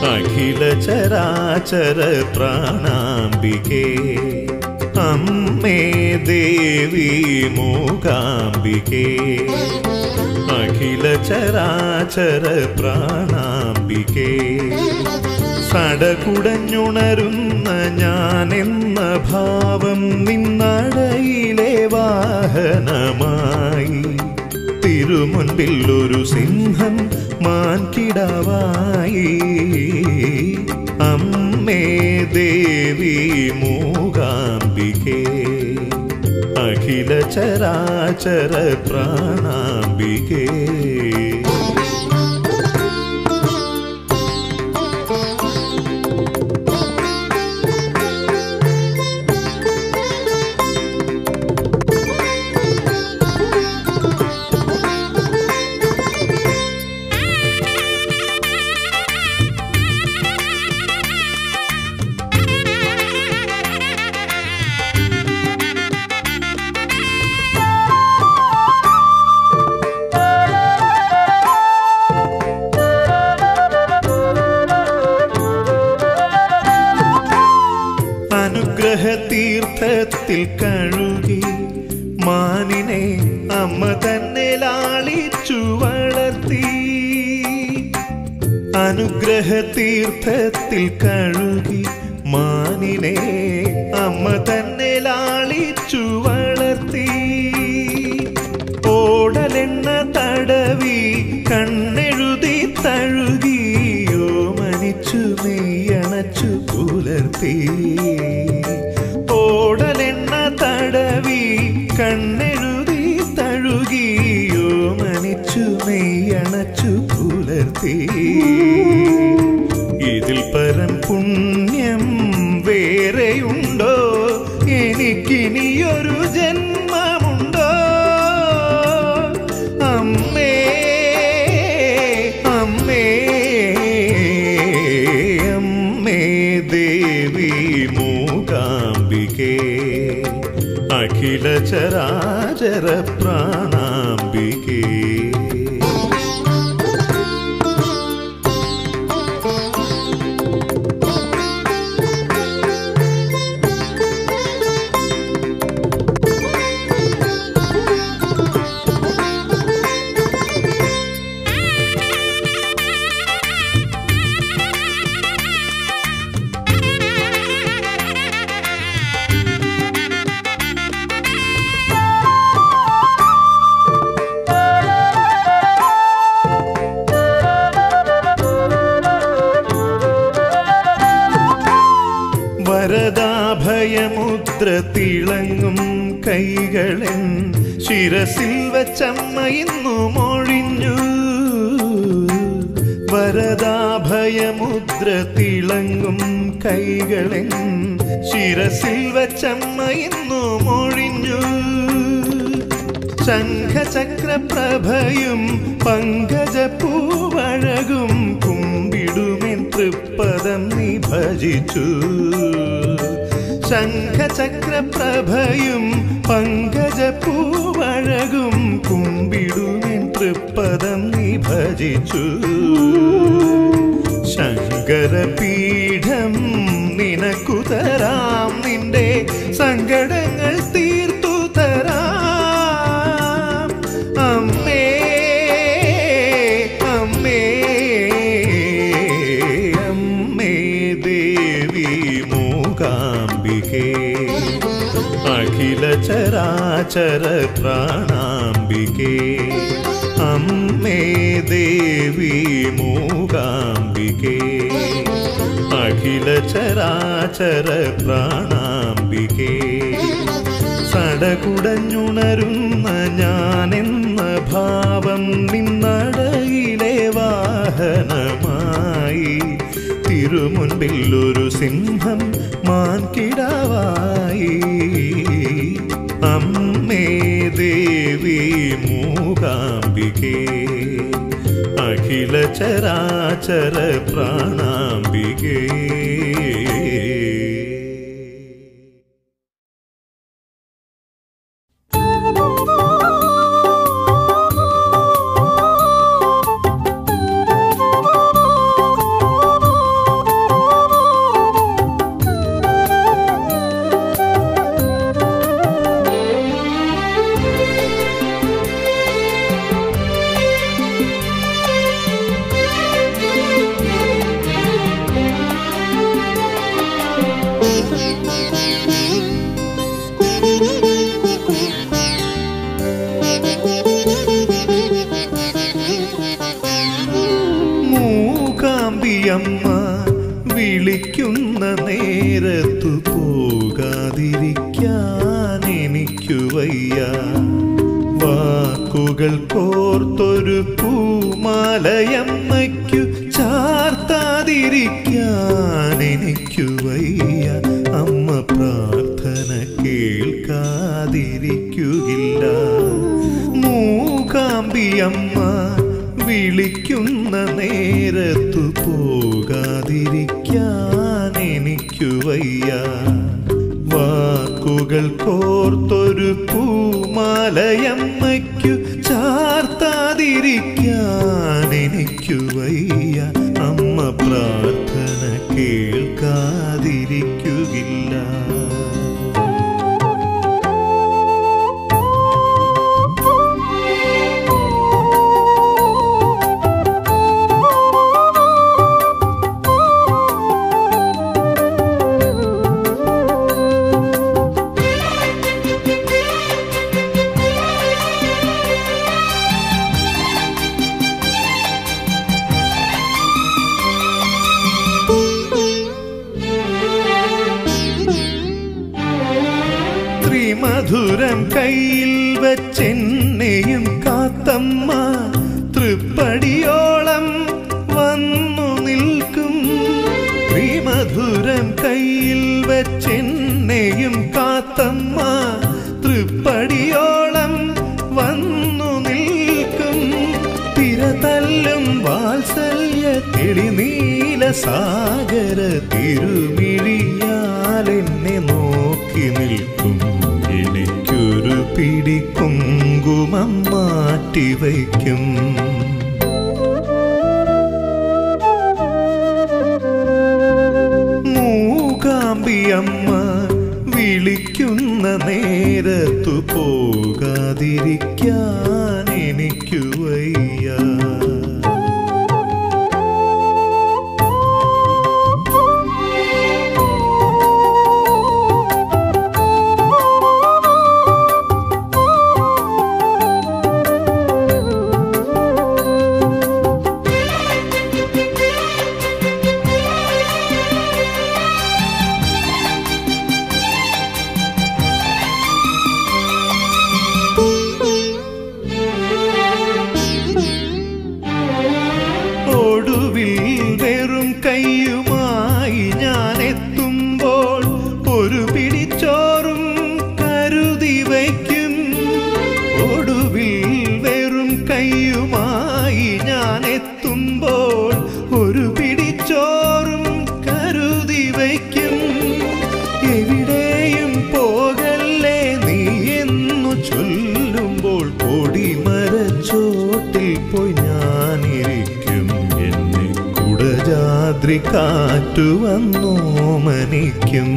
അഖില ചരാചര പ്രാണാംബികേ അമ്മേ ദേവി മൂകാംബികേ അഖില ചരാചര പ്രാണാംബികേ സടകുടഞ്ഞുണരുന്ന ഞാനെന്ന ഭാവം നിന്നടയിലെ വാഹനമായി തിരുമുൻപിൽ ഒരു സിംഹം മാൻകിടാവായി അമ്മേ ദേവി മൂകാംബികേ അഖില ചരാചര പ്രാണാംബികേ അനുഗ്രഹ തീർത്ഥത്തിൽ കഴുകി മാനിനെ അമ്മ തന്നെ ലാളിച്ചു വളർത്തി അനുഗ്രഹ തീർത്ഥത്തിൽ കഴുകി മാനിനെ അമ്മ തന്നെ ലാളിച്ചു വളർത്തി ഓടലെണ്ണ തടവി കണ്ണെഴുതി തഴുകിയോ മനിച്ചു മെയ്യണച്ചു പുലർത്തി ഓടലെണ്ണ തടവി കണ്ണെഴുതി തഴുകിയോ മനിച്ചു മെയ്യണച്ചു പുലർത്തി ഇതിൽ പരം പുണ്യം വേറെയുണ്ടോ എനിക്കിനിയൊരു ജന്മമുണ്ടോ അമ്മേ അമ്മേ അമ്മേ ദേവി മൂകാംബികേ അഖില ചരാചര പ്രാണാംബികേ വരദാഭയമുദ്ര തിളങ്ങും കൈകളൻ ശിരസിൽ വച്ചമ്മ ഇന്നു മൊഴിഞ്ഞു വരദാഭയമുദ്ര തിളങ്ങും കൈകളൻ ശിരസിൽ വച്ചമ്മ ഇന്നു മൊഴിഞ്ഞു ശംഖചക്രപ്രഭയും പങ്കജപ്പൂവഴകും കുമ്പിടുമെൻ തൃപ്പദം നീ ഭജിച്ചു ശംഖചക്രപ്രഭയും പങ്കജപ്പൂവഴകും കുമ്പിടുമെൻ തൃപ്പദം നീ ഭജിച്ചു ശങ്കരപീഠം നിനക്കു തരാം നിന്റെ സങ്കടങ്ങൾ തീർത്തു തരാം അമ്മേ അമ്മേ അമ്മേ ദേവി മൂകാംബികേ അഖില ചരാചര പ്രാണാംബികേ അമ്മേ ദേവി മൂകാംബികേ അഖില ചരാചര പ്രാണാംബികേ സടകുടഞ്ഞുണരുന്ന ഞാനെന്ന ഭാവം നിന്നടയിലെ വാഹനമായി തിരുമുൻപിൽ ഒരു സിംഹം മാൻകിടാവായി അമ്മേ ദേവി മൂകാംബികേ അഖില ചരാചര പ്രാണാംബികേ Thank you. പോകാതിരിക്കാൻ എനിക്കു വയ്യ വാക്കുകൾ കോർത്തൊരു പൂമാലയമ്മയ്ക്കു ചാർത്താതിരിക്കാൻ എനിക്കു വയ്യ അമ്മ പ്രാർത്ഥന കേൾക്കാതിരിക്കുകില്ല മൂകാംബിയമ്മ വിളിക്കുന്ന നേരത്തു പോകാതിരിക്കാൻ എനിക്കു വയ്യ വാക്കുകൾ കോർത്തൊരു പൂമാലയമ്മയ്ക്കു ചാർത്താതിരിക്കാൻ എനിക്കു വയ്യ അമ്മ പ്രാർത്ഥന കേൾക്കാതിരിക്കുകില്ല ത്രിമധുരം കയ്യിൽ വച്ചെന്നെയും കാത്തമ്മ തൃപ്പടിയോളം വന്നു നിൽക്കും ത്രിമധുരം കയ്യിൽ വച്ചെന്നെയും കാത്തമ്മ തൃപ്പടിയോളം വന്നു നിൽക്കും തിരതല്ലും വാത്സല്യ തെളിനീല സാഗര തിരുമിഴിയാൽ എന്നെ നോക്കി നിൽക്കും എനിക്കൊരു പിടി കുങ്കുമം മാറ്റിവയ്ക്കും മൂകാംബിയമ്മ വിളിക്കുന്ന നേരത്തു പോകാതിരിക്കാൻ എനിക്കു വയ്യ ഒടുവിൽ വെറും കൈയുമായി ഞാൻ എത്തുമ്പോൾ ഒരു പിടിച്ചോറും കരുതി വയ്ക്കും ഒടുവിൽ വെറും കൈയുമായി ഞാൻ എത്തുമ്പോൾ ഒരു പിടിച്ചോറും കരുതി വയ്ക്കും എവിടെയും പോകല്ലേ നീ എന്നു ചൊല്ലുമ്പോൾ കൊടിമരച്ചോട്ടിൽ പോയി ഞാനിരിക്കും എന്നെ കുടജാദ്രി കാറ്റു വന്നോമനിക്കും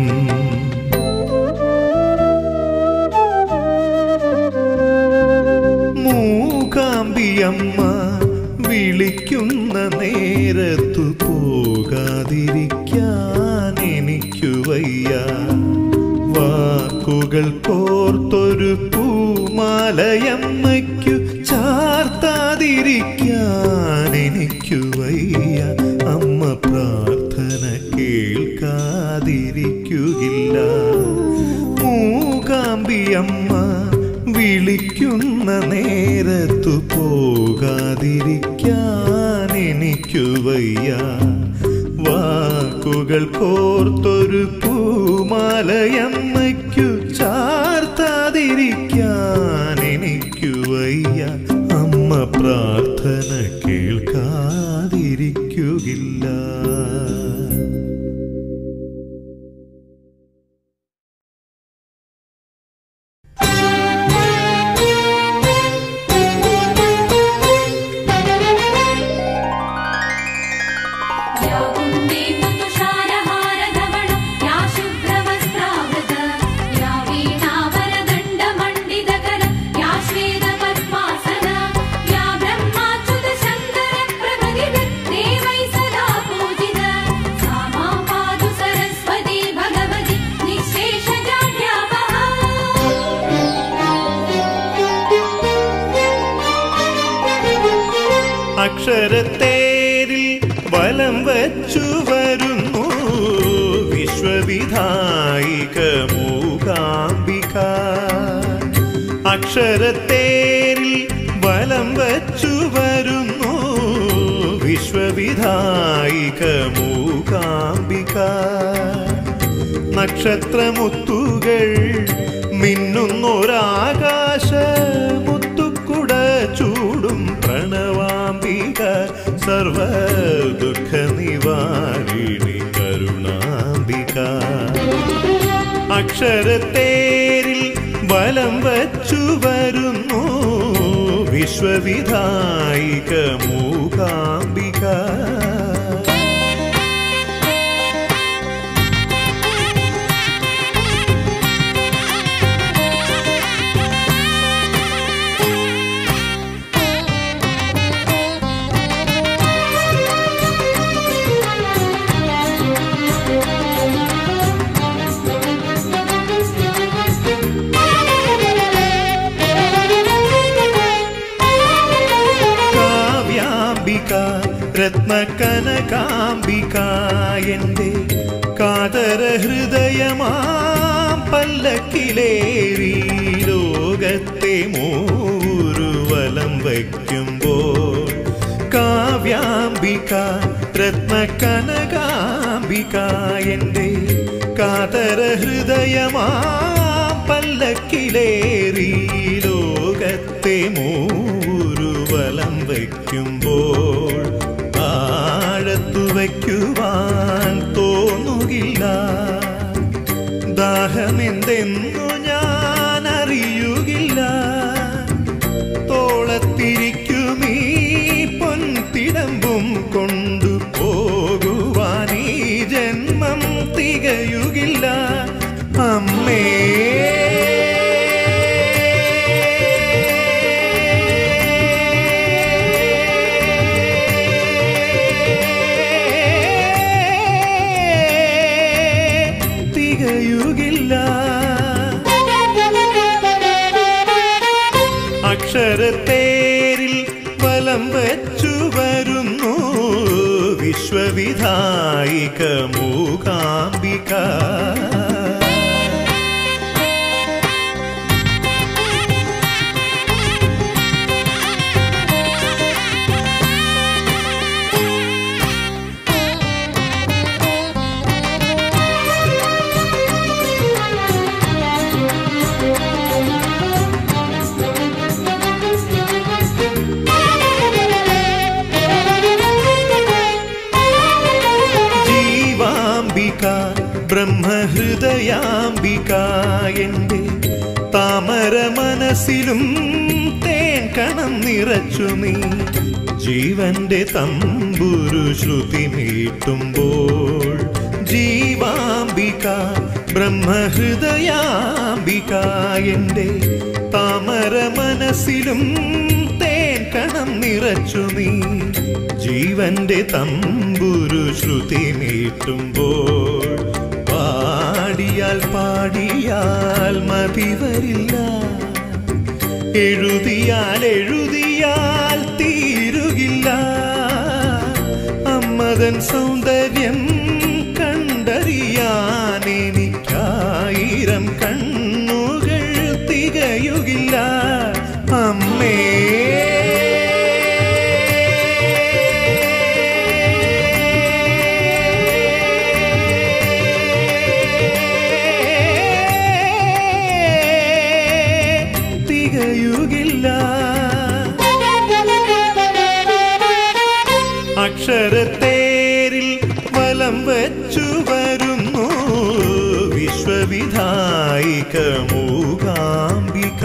മൂകാംബിയമ്മ വിളിക്കുന്ന നേരത്തു പോകാതിരിക്കാൻ എനിക്കു വയ്യ വാക്കുകൾ കോർത്തൊരു പൂമാലയമ്മയ്ക്കു ചാർത്താതിരിക്കാൻ എനിക്കു വയ്യ അമ്മ പ്രാർത്ഥന കേൾക്കാതിരിക്കുകില്ല മൂകാംബിയമ്മ വിളിക്കുന്ന നേരത്തു പോകാതിരിക്കാൻ എനിക്കു വയ്യ വാക്കുകൾ കോർത്തൊരു പൂമാലയമ്മയ്ക്കു ചാർത്താതിരിക്കാൻ എനിക്കു വയ്യ അമ്മ പ്രാർത്ഥന കേൾക്കാതിരിക്കുകില്ല या कुन्दी तुषारहारधवळ या शुभ्रवस्त्रावृत या वीणावरदण्डमण्डितकर या श्वेतपद्मासन या ब्रह्माच्युतशङ्करप्रभृतिभिर्देवैः सदा पूजित सा मां पातु सरस्वती भगवती निःशेषजाड्यापहा അക്ഷരത്തേരിൽ വലം വച്ചു വരുന്നു വിശ്വ വിശ്വവിധായിക മൂകാംബിക അക്ഷരത്തേരിൽ വലം വച്ചു വരുന്നു വിശ്വവിധായിക മൂകാംബിക നക്ഷത്രമുത്തുകൾ മിന്നുന്നൊരാകാശ മുത്തുക്കുട ചൂടും പ്രണവാംബിക സർവ ദുഃഖ നിവാരിണി കരുണാംബിക അക്ഷരത്തേരിൽ വലം വച്ചു വരുന്നു വിശ്വവിധായിക മൂകാംബിക കാവ്യാംബിക രത്നകനകാംബിക എൻ്റെ കാതര ഹൃദയമാം പല്ലക്കിലേറി ലോകത്തെ മൂരുവലം വയ്ക്കുമ്പോൾ കാവ്യാംബിക രത്നകനകാംബിക എൻ്റെ കാതര ഹൃദയമാം പല്ലക്കിലേറി ലോകത്തെ മൂരുവലം വയ്ക്കുമ്പോൾ ആഴത്തു വയ്ക്കുവാൻ തോന്നുകില്ല ദാഹമെന്തെന്നു ഞാൻ അറിയുകില്ല തോളത്തിരിക്കുമീ പൊൻതിടമ്പും കൊണ്ടു പോകുവാൻ ഈ ജന്മം തികയുകില്ല അമ്മേ തികയുകില്ല അക്ഷരത്തേരിൽ വലം വച്ചു വരുന്നു വിശ്വവിധായിക മൂകാംബിക ജീവാംബിക ബ്രഹ്മഹൃദയാംബിക എൻ്റെ താമര മനസ്സിലും തേൻ കണം നിറച്ചു നീ ജീവന്റെ തമ്പുരു ശ്രുതി മീട്ടുമ്പോൾ ജീവാംബിക ബ്രഹ്മഹൃദയാംബിക എൻ്റെ താമര മനസ്സിലും തേൻ കണം നിറച്ചു നീ ജീവന്റെ തമ്പുരു ശ്രുതി മീട്ടുമ്പോൾ പാടിയാൽ പാടിയാൽ മതി വരില്ല എഴുതിയാൽ എഴുതിയാൽ തീരുകില്ല അമ്മതൻ സൗന്ദര്യം കണ്ടറിയാൻ എനിക്കായിരം കണ്ണുകൾ തികയുകില്ല അമ്മേ തികയുകില്ല അക്ഷരത്തേരിൽ വലം വച്ചു വരുന്നു വിശ്വവിധായിക മൂകാംബിക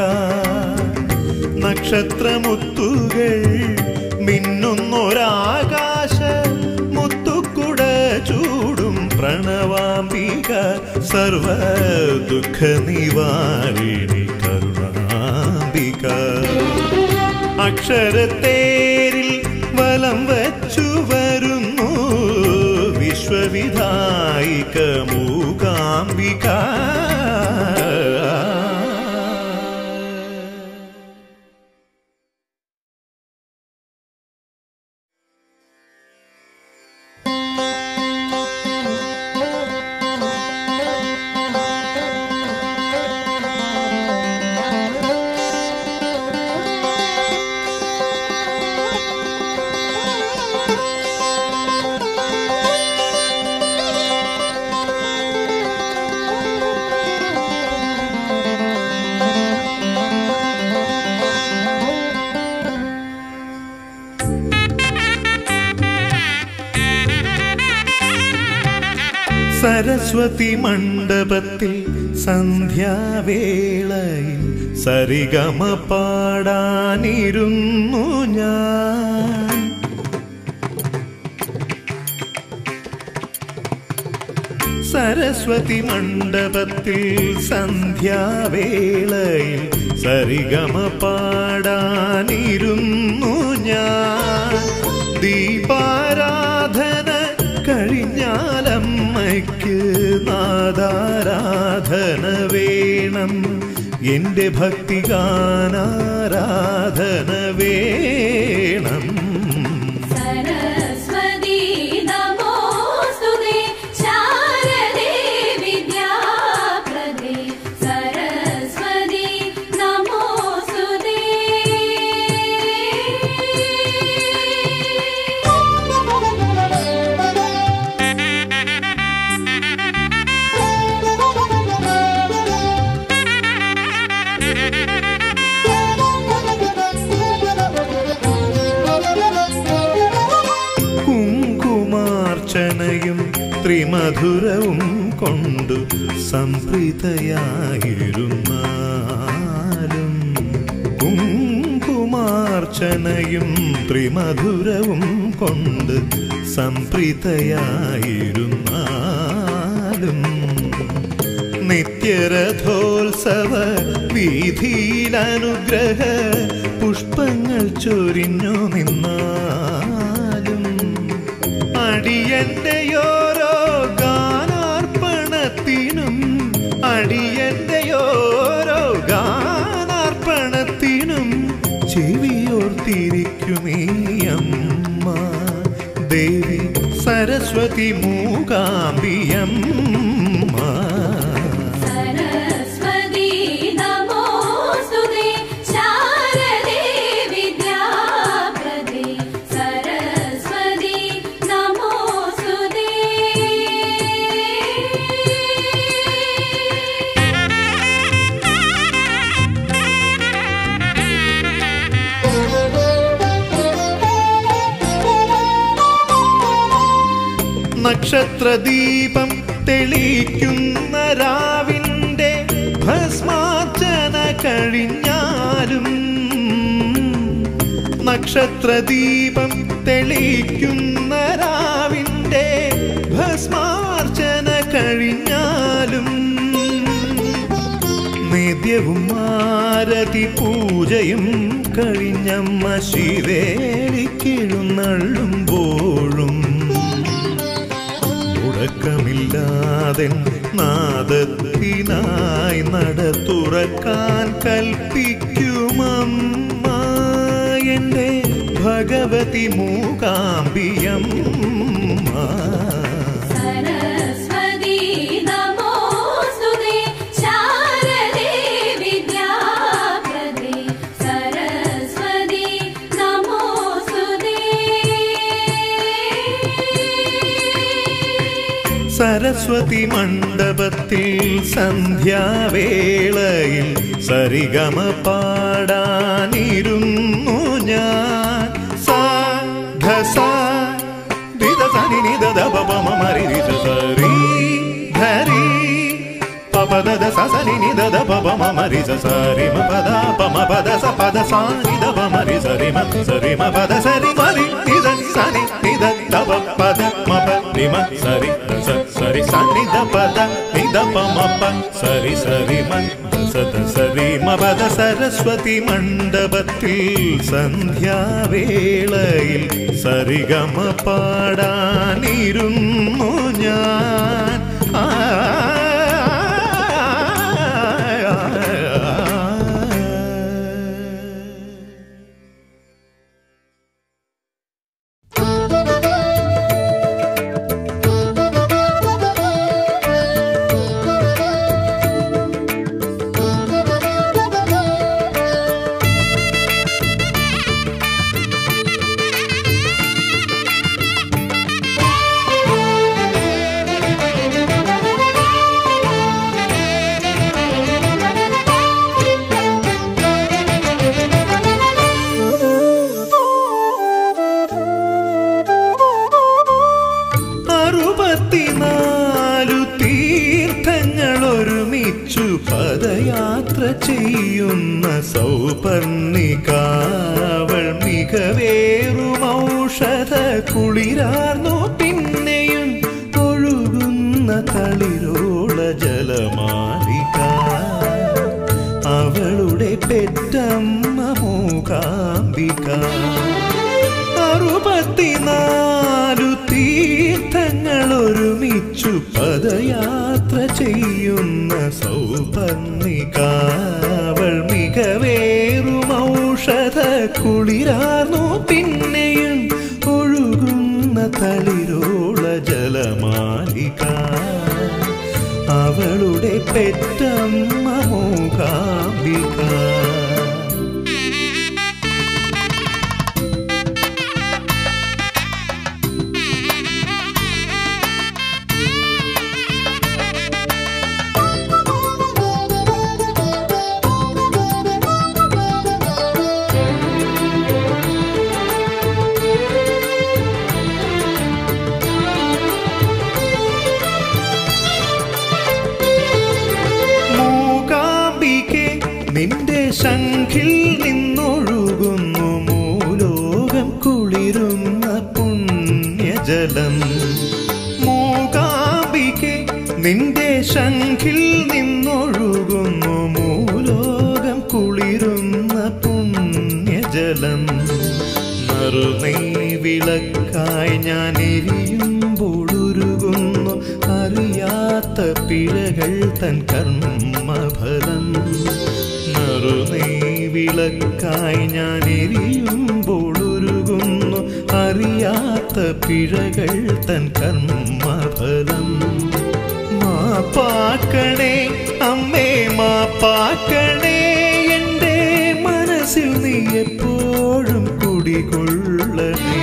നക്ഷത്രമുത്തുകൾ മിന്നുന്നൊരാകാശ മുത്തുക്കുട ചൂടും പ്രണവാംബിക സർവ ദുഃഖ നിവാരിണി കരുണാംബിക അക്ഷരത്തേരിൽ വലം വച്ചു വരുന്നു വിശ്വവിധായിക മൂകാംബിക ആ സരസ്വതി മണ്ഡപത്തിൽ സന്ധ്യാവേളയിൽ സരിഗമ പാടാനിരുന്നു ഞാൻ സരസ്വതി മണ്ഡപത്തിൽ സന്ധ്യാവേളയിൽ സരിഗമ പാടാനിരുന്നു ഞാൻ ദീപാരാധന കഴിഞ്ഞാലമ്മയ്ക്ക് നാദാരാധന വേണം എന്റെ ഭക്തിഗാനാരാധന വേണം सरस्वती नमोऽस्तुते शारदे विद्याप्रदे सरस्वती नमोऽस्तुते കുങ്കുമാർച്ചനയും ത്രിമധുരവും കൊണ്ടു സംപ്രീതയായിരുന്നാലും കുങ്കുമാർച്ചനയും ത്രിമധുരവും കൊണ്ട് സംപ്രീതയായിരുന്നാലും നിത്യരഥോത്സവ വീതിയിലനുഗ്രഹ പുഷ്പങ്ങൾ ചൊരിഞ്ഞു നിന്നാലും അടിയന്റെയോരോ ഗാനാർപ്പണത്തിനും അടിയന്റെയോരോ ഗാനാർപ്പണത്തിനും ചെവിയോർത്തിരിക്കുമേ അമ്മ ദേവി സരസ്വതി മൂകാംബിയമ്മ सरस्वती नमोऽस्तुते शारदे विद्याप्रदे सरस्वती नमोऽस्तुते നക്ഷത്രദീപം തെളിക്കുന്ന രാവിന്റെ ഭസ്മാർച്ചന കഴിഞ്ഞാലും നക്ഷത്രദീപം തെളിക്കുന്ന രാവിന്റെ ഭസ്മാർച്ചന കഴിഞ്ഞാലും നിത്യവും ആരതി പൂജയും കഴിഞ്ഞമ്മ ശിവേലിക്കെഴുന്നള്ളുമ്പോഴും മുടക്കമില്ലാതെ നാദത്തിനായി നട തുറക്കാൻ കൽപ്പിക്കുമമ്മ എന്റെ ഭഗവതി മൂകാംബിയമ്മ सरस्वती नमोऽस्तुते शारदे विद्याप्रदे सरस्वती नमोऽस्तुते സരസ്വതി മണ്ഡപത്തിൽ സന്ധ്യാവേളയിൽ സരിഗമ പാടാനിരുന്നു ഞാൻ സാ ധ സാ ധിത സനി നിധ ധ പ പ മ മ രി രി സ സ രി ധരി പ പ ധ ധ സ സ നി നി ധ ധ പ പ മ മ രി സ സ രി മ പ ധ പ മ പ ധ സ പ ധ സ നി ധ പ മ രി സ രി മ സ രി മ പ ധ സ രി മ രി നി ധ സ നി നി ധ ധ പ പ ധ മ പ നി മ സ രി ധ സ സ രി സ നി ധ പ ധ നി ധ പ മ പ സ രി സ രി മ ധ സ ധ സ രി മ പ ധ സരസ്വതി മണ്ഡപത്തിൽ സന്ധ്യാവേളയിൽ സരിഗമ പാടാനിരുന്നു ഞാൻ ആ ും പദയാത്ര ചെയ്യുന്ന സൗപർണികാവൾ മികവേറും ഔഷധ കുളിരാർന്നു പിന്നെയും ഒഴുകുന്ന തളിരോള ജലമാലിക അവളുടെ പെറ്റമ്മ മൂകാംബിക അറുപത്തിനാലു തീർത്ഥങ്ങൾ ഒരുമിച്ചു പദയാത്ര ചെയ്യുന്ന സൗപർണികാവൾ മികവേറും ഔഷധ കുളിരാർന്നു പിന്നെയും ഒഴുകുന്ന തളിരോള ജലമാലിക അവളുടെ പെറ്റമ്മ മൂകാംബിക മൂകാംബികെ നിന്റെ ശംഖിൽ നിന്നൊഴുകുന്നു മൂലോകം കുളിരുന്ന പുണ്യജലം മൂകാംബികെ നിന്റെ ശംഖിൽ നിന്നൊഴുകുന്നു മൂലോകം കുളിരുന്ന പുണ്യജലം നറുനെയ് വിളക്കായി ഞാൻ എരിയുമ്പോൾ ഉരുകുന്നു അറിയാത്ത പിഴകൾ തൻ കർമ്മഫലം നറുനെയ് വിളക്കായി ഞാൻ എരിയുമ്പോൾ ഉരുകുന്നു അറിയാത്ത പിഴകൾ തൻ കർമ്മഫലം മാപ്പാക്കണേ അമ്മേ മാപ്പാക്കണേ എൻ്റെ മനസ്സിൽ നീ എപ്പോഴും കുടികൊള്ളണേ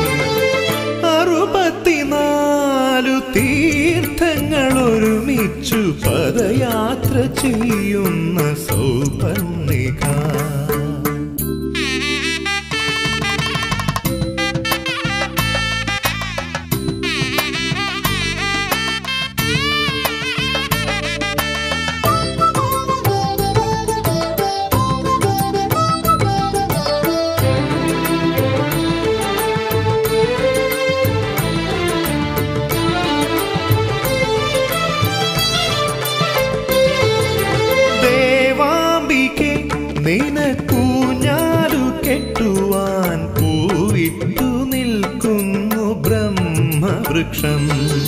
അറുപത്തിനാലു തീർത്ഥങ്ങൾ ഒരുമിച്ചു പദയാത്ര ചെയ്യുന്ന സൗപർണിക ദേവാംബികെ നിനക്കൂഞ്ഞാലു കെട്ടുവാൻ പൂവിട്ടു നിൽക്കുന്നു ബ്രഹ്മവൃക്ഷം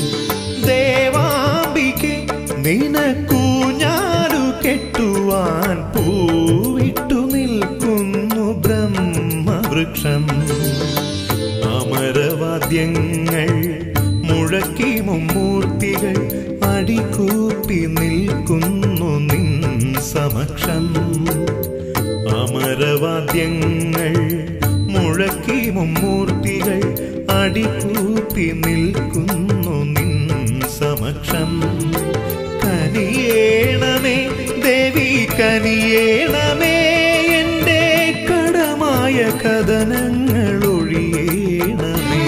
ദേവാംബികെ നിനക്കൂഞ്ഞാലു കെട്ടുവാൻ പൂവിട്ടു നിൽക്കുന്നു ബ്രഹ്മവൃക്ഷം അമരവാദ്യങ്ങൾ മുഴക്കി മുമ്മൂർത്തികൾ അടികൂപ്പി നിൽക്കുന്നു നിൻ സമക്ഷം അമരവാദ്യങ്ങൾ മുഴക്കി മുമ്മൂർത്തികൾ അടികൂപ്പി നിൽക്കുന്നു നിൻ സമക്ഷം കനിയേണമേ ദേവി കനിയേണമേ എൻ്റെ കടമായ കഥനങ്ങൾ ഒഴിയേണമേ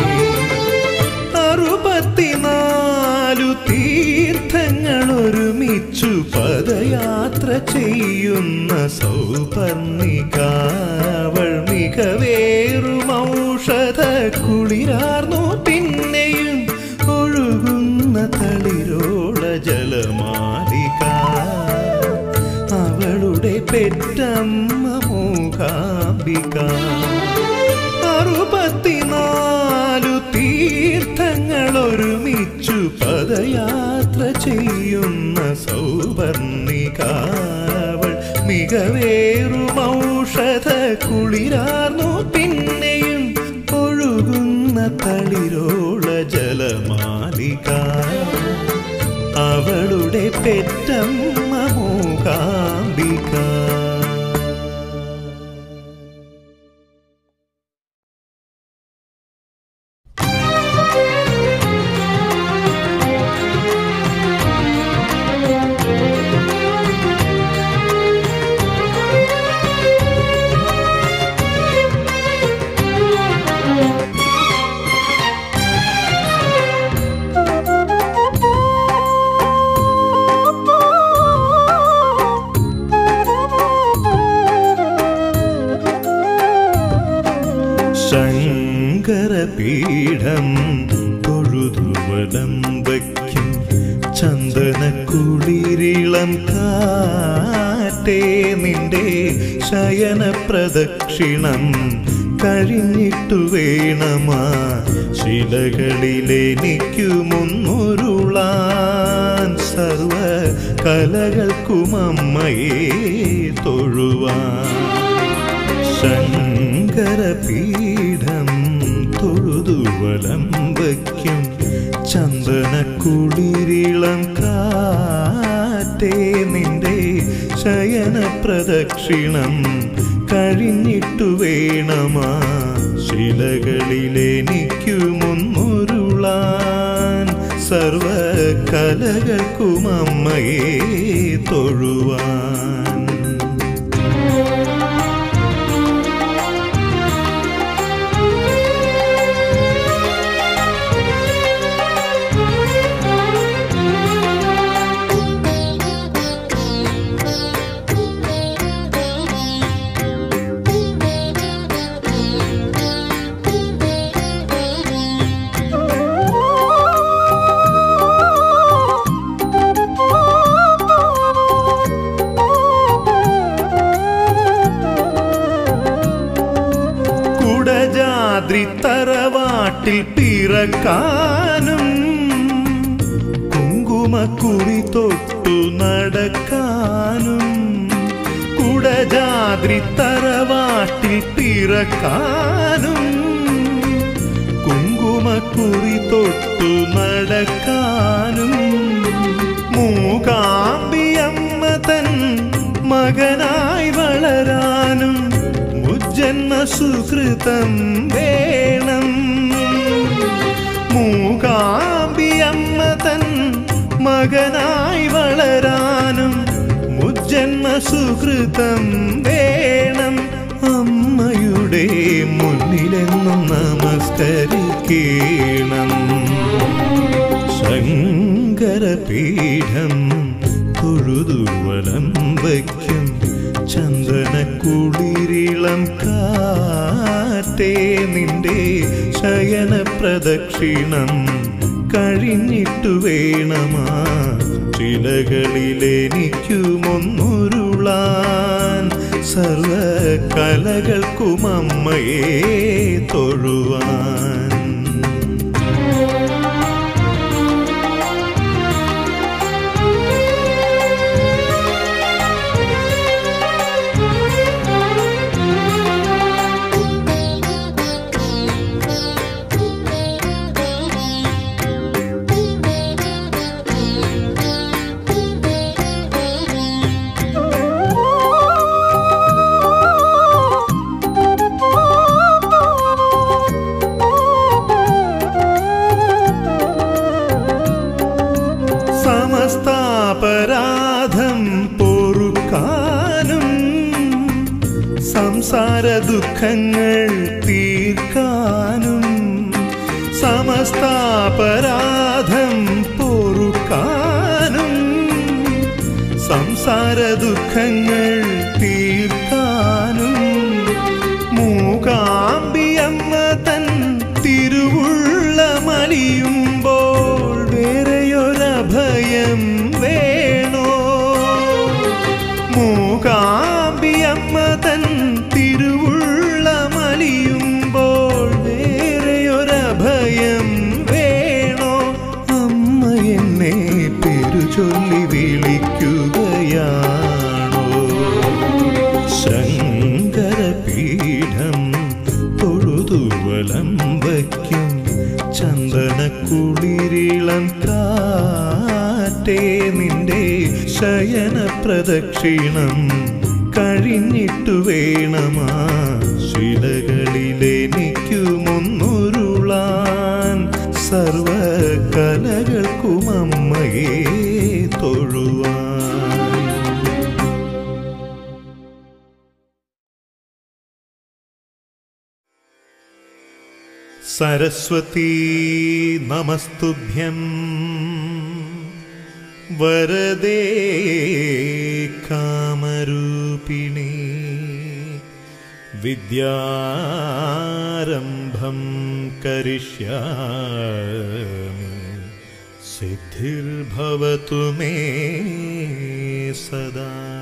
അറുപത്തിനാലു തീർത്ഥങ്ങൾ ഒരുമിച്ചു പദയാത്ര ചെയ്യുന്ന സൗപർണികാവൾ മികവേറും ഔഷധ കുളിരാർന്നു പിന്നെയും ഒഴുകുന്ന തളിരോള ജലമാലിക അവളുടെ പെറ്റമ്മ മൂകാംബിക അറുപത്തിനാലു തീർത്ഥങ്ങൾ ഒരുമിച്ചു പദയാത്ര ചെയ്യുന്ന സൗവർണികാവൾ മികവേറും ഔഷധ കുളിരാർന്നു പിന്നെയും ഒഴുകുന്ന തളിരോള ജലമാലിക അവളുടെ പെറ്റമ്മ മൂകാംബിക Thank you. ശങ്കരപീഠം തൊഴുതുവലം വയ്ക്കും ചന്ദനക്കുളിരിളം കാറ്റേ നിന്റെ ശയന പ്രദക്ഷിണം കഴിഞ്ഞിട്ടു വേണമാ ശിലകളിലെനിക്കു മുന്നുരുളാൻ സർവ കലകൾക്കുമമ്മയെ തൊഴുവാൻ ശങ്കരപീഠം തൊഴുതുവലം വയ്ക്കും ചന്ദനക്കുളിരിളം കാറ്റേ നിന്റെ ശയന പ്രദക്ഷിണം കഴിഞ്ഞിട്ടു വേണമാ ശിലകളിലെനിക്കു മുന്നുരുളാൻ സർവ കലകൾക്കുമമ്മയെ തൊഴുവാൻ കുടജാദ്രി തറവാട്ടിൽ പിറക്കാനും കുങ്കുമക്കുറി തൊട്ടു നടക്കാനും കുടജാദ്രി തറവാട്ടിൽ പിറക്കാനും കുങ്കുമക്കുറി തൊട്ടു നടക്കാനും മൂകാംബിയമ്മ തൻ മകനായി വളരാനും മുജ്ജന്മ സുഹൃതം വേണം മൂകാംബിയമ്മ തൻ മകനായി വളരാനും മുജ്ജന്മ സുഹൃതം വേണം അമ്മയുടെ മുന്നിലെന്നും നമസ്കരിക്കണം ശങ്കരപീഠം തൊഴുതുവലം വയ്ക്കും ചന്ദനക്കുളിരിളം കാറ്റേ നിന്റെ ശയന പ്രദക്ഷിണം കഴിഞ്ഞിട്ടു വേണമാ ചിലകളിലെനിക്കുമൊന്നുരുളാൻ സർവ കലകൾക്കുമമ്മയെ തൊഴുവാൻ സമസ്താപരാധം പൊറുക്കാനും സംസാര ദുഃഖങ്ങൾ തീർക്കാനും സമസ്താപരാധം പൊറുക്കാനും സംസാര ദുഃഖങ്ങൾ തീർക്കാനും മൂകാംബിയമ്മ തൻ തിരുവുള്ള മലിയുമ്പോൾ വേറെയൊരഭയം വേണോ മൂകാംബിയമ്മ തൻ തിരുവുള്ള മലിയുമ്പോൾ വേറെയൊരഭയം വേണോ അമ്മ എന്നെ പേരു ചൊല്ലി വിളിക്കുകയാണോ ശങ്കരപീഠം തൊഴുതുവലം വയ്ക്കും ചന്ദനക്കുളിരിളം കാറ്റേ നിന്റെ ശയന പ്രദക്ഷിണം കഴിഞ്ഞിട്ടു വേണമാ ശിലകളിലെനിക്കുമൊന്നുരുളാൻ സർവ കലകൾക്കുമമ്മയെ തൊഴുവാൻ സരസ്വതീ നമസ്തുഭ്യം വരദേ കാമരൂപിണി വിദ്യാരംഭ समारम्भं करिष्यामि सिद्धिर्भवतु मे सदा